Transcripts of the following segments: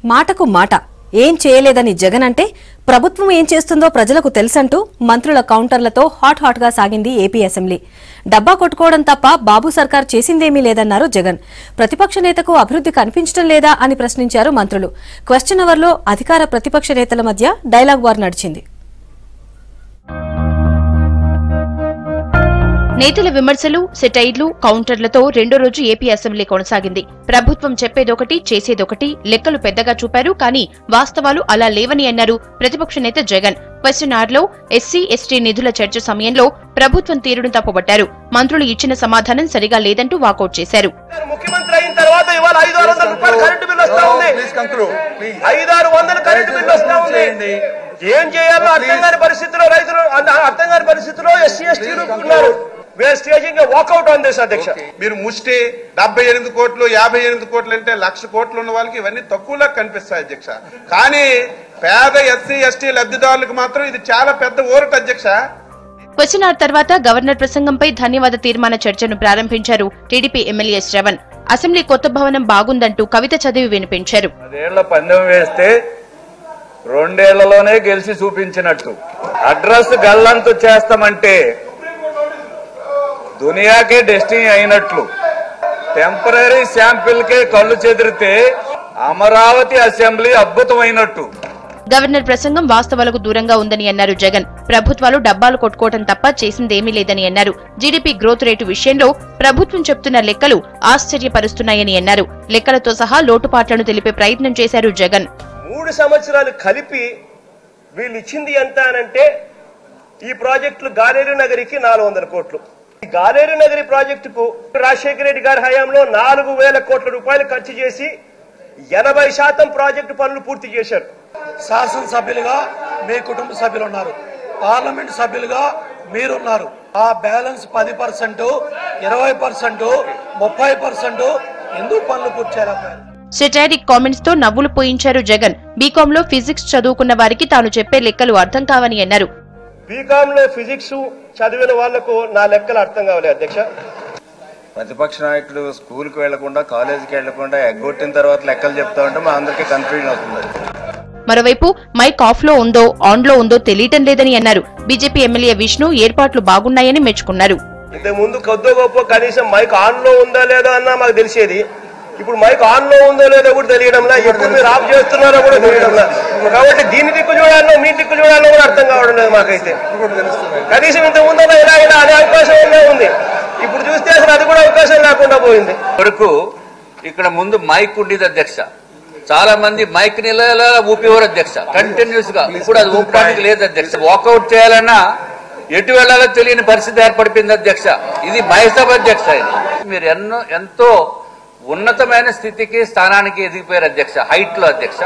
మాటకు మాట ఏం చేయలేదని జగన్ అంటే ప్రభుత్వం ఏం చేస్తుందో ప్రజలకు తెలుసంటూ మంత్రుల కౌంటర్లతో హాట్ హాట్ గా సాగింది ఏపీ అసెంబ్లీ డబ్బా కొట్టుకోవడం తప్ప బాబు సర్కార్ చేసిందేమీ లేదన్నారు జగన్ ప్రతిపక్ష నేతకు అభివృద్ధి కనిపించడం లేదా అని ప్రశ్నించారు మంత్రులు క్వశ్చన్ అవర్లో అధికార ప్రతిపక్ష నేతల మధ్య డైలాగ్ వార్ నడిచింది నేతల విమర్శలు సెటైర్లు కౌంటర్లతో రెండో రోజు ఏపీ అసెంబ్లీ కొనసాగింది ప్రభుత్వం చెప్పేదొకటి చేసేదొకటి లెక్కలు పెద్దగా చూపారు కానీ వాస్తవాలు అలా లేవని అన్నారు ప్రతిపక్ష నేత జగన్ క్వశ్చన్ లో ఎస్సీ ఎస్టీ నిధుల చర్చ సమయంలో ప్రభుత్వం తీరును తప్పుబట్టారు మంత్రులు ఇచ్చిన సమాధానం సరిగా లేదంటూ వాకౌట్ చేశారు ముఖ్యమంత్రి అయిన తర్వాత ఇవాళ ఐదు ఆరు వందల రూపాయలు కరెంటు బిల్లు వస్తా ఉంది ప్లీజ్ కంక్లూడ్ ప్లీజ్ ఐదు ఆరు వందల కరెంటు బిల్లు వస్తా ఉంది ఏం చేయాలో అర్థం కాని పరిస్థితిలో రైతులు అర్థ- అర్థం కాని పరిస్థితిలో ఎస్సీ ఎస్టీలు ఉన్నారు where staging walkout on this అధ్యక్ష మీరు ముష్టి డెబ్బై ఎనిమిది కోట్లు యాభై ఎనిమిది కోట్లు అంటే లక్ష కోట్లు ఉన్న వాళ్ళకి ఇవన్నీ తక్కువలా కనిపిస్తాయి అధ్యక్ష కానీ పేద ఎస్సీ ఎస్టీ లబ్ధిదారులకు మాత్రం ఇది చాలా పెద్ద ఊరట అధ్యక్ష క్వశ్చన్ అవర్ తర్వాత గవర్నర్ ప్రసంగంపై ధన్యవాద తీర్మాన చర్చను ప్రారంభించారు టీడీపీ ఎమ్మెల్యే శ్రవణ్ అసెంబ్లీ కొత్త భవనం బాగుందంటూ కవిత చదివి వినిపించారు పదేళ్ల పందెం వేస్తే రెండేళ్లలోనే గెలిచి చూపించినట్టు అడ్రస్ గల్లంతు చేస్తామంటే దునియాకే డెస్టినీ అయినట్లు టెంపరీ శాంపిల్ కే కళ్ళు చెదిరితే అమరావతి అసెంబ్లీ అద్భుతమైనట్టు గవర్నర్ ప్రసంగం వాస్తవాలకు దూరంగా ఉందని అన్నారు జగన్ ప్రభుత్వాలు డబ్బాలు కొట్టుకోవటం తప్ప చేసిందేమీ లేదని అన్నారు జీడీపీ గ్రోత్ రేటు విషయంలో ప్రభుత్వం చెప్తున్న లెక్కలు ఆశ్చర్యపరుస్తున్నాయని అన్నారు లెక్కలతో సహా లోటుపాట్లను తెలిపే ప్రయత్నం చేశారు జగన్ మూడు సంవత్సరాలు కలిపి వీళ్ళు ఇచ్చింది ఎంత అనంటే ఈ ప్రాజెక్టులు గాలేరు నగరికి నాలుగు వందల కోట్లు ఈ గాలేరు నగరి ప్రాజెక్టుకు రాజశేఖర రెడ్డి గారి హయాంలో నాలుగు వేల కోట్ల రూపాయలు ఖర్చు చేసి ఎనభై శాతం ప్రాజెక్టు పనులు పూర్తి చేశారు శాసనసభ్యులుగా మీ కుటుంబ సభ్యులు ఉన్నారు పార్లమెంట్ సభ్యులుగా మీరున్నారు ఆ బ్యాలెన్స్ పది పర్సెంట్ ఇరవై పర్సెంట్ ముప్పై పర్సెంట్ ఎందుకు పనులు పూర్తి చేయలేకపోయారు సెటారిక్ కామెంట్స్ తో నవ్వులు పోయించారు జగన్ బీకామ్ లో ఫిజిక్స్ చదువుకున్న వారికి తాను చెప్పే లెక్కలు అర్థం కావని అన్నారు బీకామ్ లో ఫిజిక్స్ చదివిన వాళ్లకు నా లెక్కలు అర్థం కావాలి అధ్యక్ష ప్రతిపక్ష నాయకుడు స్కూల్కి వెళ్లకుండా కాలేజీకి వెళ్లకుండా ఎగ్గొట్టిన తర్వాత లెక్కలు చెప్తా ఉంటే మా అందరికీ కన్ఫ్యూజన్ అవుతుంది మరోవైపు మైక్ ఆఫ్ లో ఉందో ఆన్ లో ఉందో తెలియటం లేదని అన్నారు బీజేపీ ఎమ్మెల్యే విష్ణు ఏర్పాట్లు బాగున్నాయని మెచ్చుకున్నారు ఇంతకు ముందు కొద్దో గొప్ప కనీసం మైక్ ఆన్ లో ఉందా లేదో అన్నా మాకు తెలిసేది ఇప్పుడు మైక్ ఆన్ లో ఉందో లేదో కూడా తెలియడంలా ఎప్పుడు మీరు ఆఫ్ చేస్తున్నారో కూడా తెలియడంలా కాబట్టి దీని దిక్కు చూడాలో మీ దిక్కు చూడాలో కూడా అర్థం కావడం లేదు మాకైతే కనీసం ఇంత ముందో ఇలా ఇలా అనే అవకాశం ఉండే ఉంది ఇప్పుడు చూస్తే అసలు అది కూడా అవకాశం లేకుండా పోయింది వరకు ఇక్కడ ముందు మైక్ ఉండేది అధ్యక్ష చాలా మంది మైక్ నిల ఊపేవారు అధ్యక్ష కంటిన్యూస్ గా ఇప్పుడు అది ఊపడానికి లేదు అధ్యక్ష వాకౌట్ చేయాలన్నా ఎటు వెళ్లాలో తెలియని పరిస్థితి ఏర్పడిపోయింది అధ్యక్ష ఇది మహేసభ అధ్యక్ష ఇది మీరు ఎన్నో ఎంతో ఉన్నతమైన స్థితికి స్థానానికి ఎదిగిపోయారు అధ్యక్ష హైట్ లో అధ్యక్ష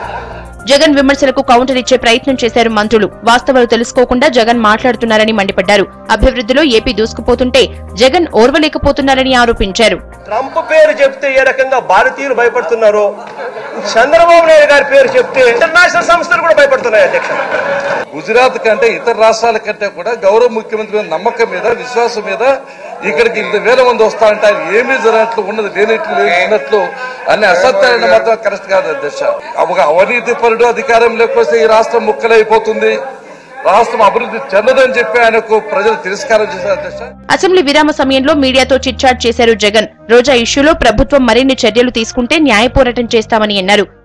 జగన్ విమర్శలకు కౌంటర్ ఇచ్చే ప్రయత్నం చేశారు మంత్రులు వాస్తవాలు తెలుసుకోకుండా జగన్ మాట్లాడుతున్నారని మండిపడ్డారు అభివృద్ధిలో ఏపీ దూసుకుపోతుంటే జగన్ ఓర్వలేకపోతున్నారని ఆరోపించారు ట్రంప్ పేరు చెప్తే ఏ రకంగా భారతీయులు భయపడుతున్నారో చంద్రబాబు నాయుడు గారి పేరు చెప్తే ఇంటర్నేషనల్ సంస్థలు కూడా భయపడుతున్నాయి అధ్యక్ష గుజరాత్ కంటే ఇతర రాష్ట్రాల కంటే కూడా గౌరవ ముఖ్యమంత్రి మీద నమ్మకం మీద విశ్వాసం మీద ఇక్కడికి ఇంత వేల మంది వస్తారంటే ఆయన ఏమీ జరగట్లు ఉన్నది లేనట్లు లేనట్లు అన్ని అసత్యాలను మాత్రం కరెక్ట్ కాదు అధ్యక్ష ఒక అవినీతి పరుడు అధికారం లేకపోతే ఈ రాష్ట్రం ముక్కలైపోతుంది రాష్ట్రం అభివృద్ధి చెందదని చెప్పి ఆయనకు ప్రజలు తిరస్కారం చేశారు అధ్యక్ష అసెంబ్లీ విరామ సమయంలో మీడియాతో చిట్చాట్ చేశారు జగన్ రోజా ఇష్యూలో ప్రభుత్వం మరిన్ని చర్యలు తీసుకుంటే న్యాయ పోరాటం చేస్తామని అన్నారు